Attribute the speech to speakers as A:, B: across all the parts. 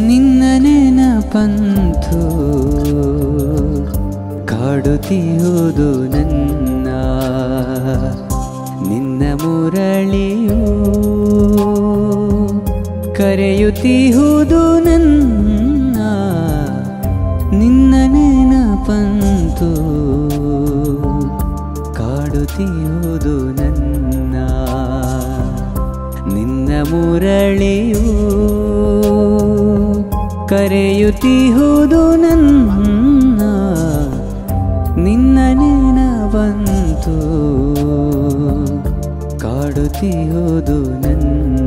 A: ನಿನ್ನ ನೆನಪಂತು ಕಾಡುತ್ತಿಯುವುದು ನನ್ನ ನಿನ್ನ ಮುರಳಿಯು ಕರೆಯುತ್ತಿಹುದು ನನ್ನ ನಿನ್ನ ನೆನಪಂತು ಕಾಡುತ್ತಿಯುವುದು ನನ್ನ ನಿನ್ನ ಮುರಳಿಯು ಕರೆಯುತ್ತಿಹುದು ನನ್ನ ನಿನ್ನ ನೆನವಂತು ಕಾಡುತ್ತಿಹುದು ನನ್ನ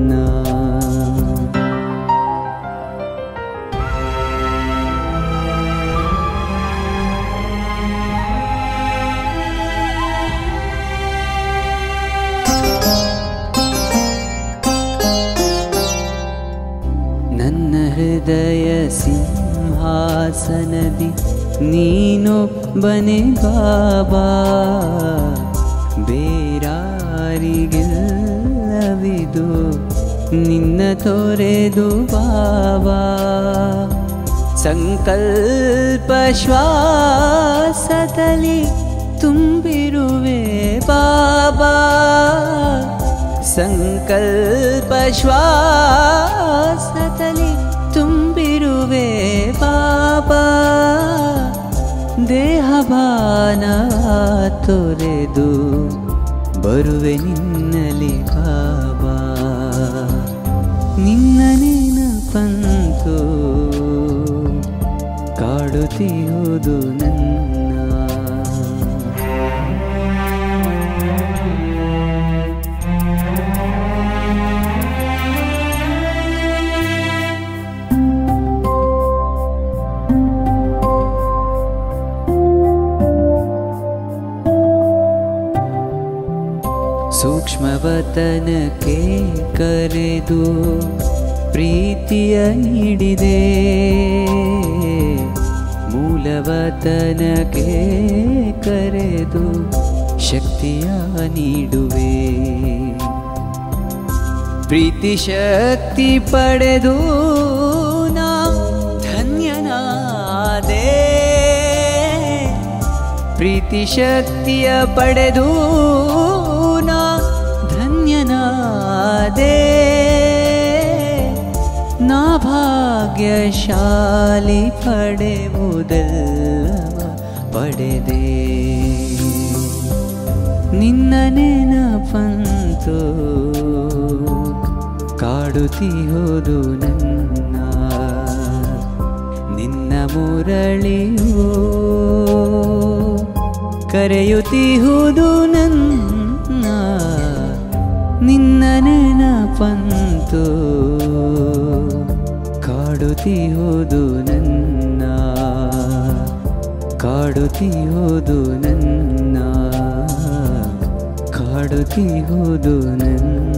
A: ನನ್ನ ಹೃದಯ ಸಿಂಹಾಸನದಿ ನೀನು ಬನೆ ಬಾಬಾ ಬೇರಾರಿಗೆಲ್ಲವಿದು ನಿನ್ನ ತೊರೆದು ಬಾಬಾ ಸಂಕಲ್ಪ ಶ್ವಾಸದಲ್ಲಿ ತುಂಬಿರುವೆ ಬಾಬಾ ಸಂಕಲ್ಪ ಶ್ವಾಸದಲ್ಲಿ ತುಂಬಿರುವೆ ಬಾಬಾ ದೇಹಭಾನ ತೊರೆದು ಬರುವೆ ನಿನ್ನಲಿ ಬಾಬಾ ನಿನ್ನ ನೆನಪಂತು ಕಾಡುತ್ತಿಯುವುದು ನನ್ನ ಸೂಕ್ಷ್ಮವತನಕ್ಕೆ ಕರೆದು ಪ್ರೀತಿಯ ನೀಡಿದೆ ಮೂಲವತನಕ್ಕೆ ಕರೆದು ಶಕ್ತಿಯ ನೀಡುವೆ ಪ್ರೀತಿ ಶಕ್ತಿ ಪಡೆದು ನಾ ಧನ್ಯನಾದೆ ಪ್ರೀತಿ ಶಕ್ತಿಯ ಪಡೆದು ನಾ ಧನ್ಯನಾದೆ ನಾ ಭಾಗ್ಯಶಾಲಿ ಪಡೆಯುವುದೆಲ್ಲವ ಪಡೆದೆ ನಿನ್ನ ನೆನಪಂತು ಕಾಡುತ್ತಿಹುದು ನನ್ನ ನಿನ್ನ ಮುರಳಿಯೋ ಕರೆಯುತ್ತಿಹುದು ನನ್ನ ನಿನ್ನ ನೆನಪಂತು ಕಾಡುತ್ತಿಹುದು ನನ್ನ ಕಾಡುತ್ತಿಹುದು ನನ್ನ ಕಾಡುತ್ತಿಹುದು ನನ್ನ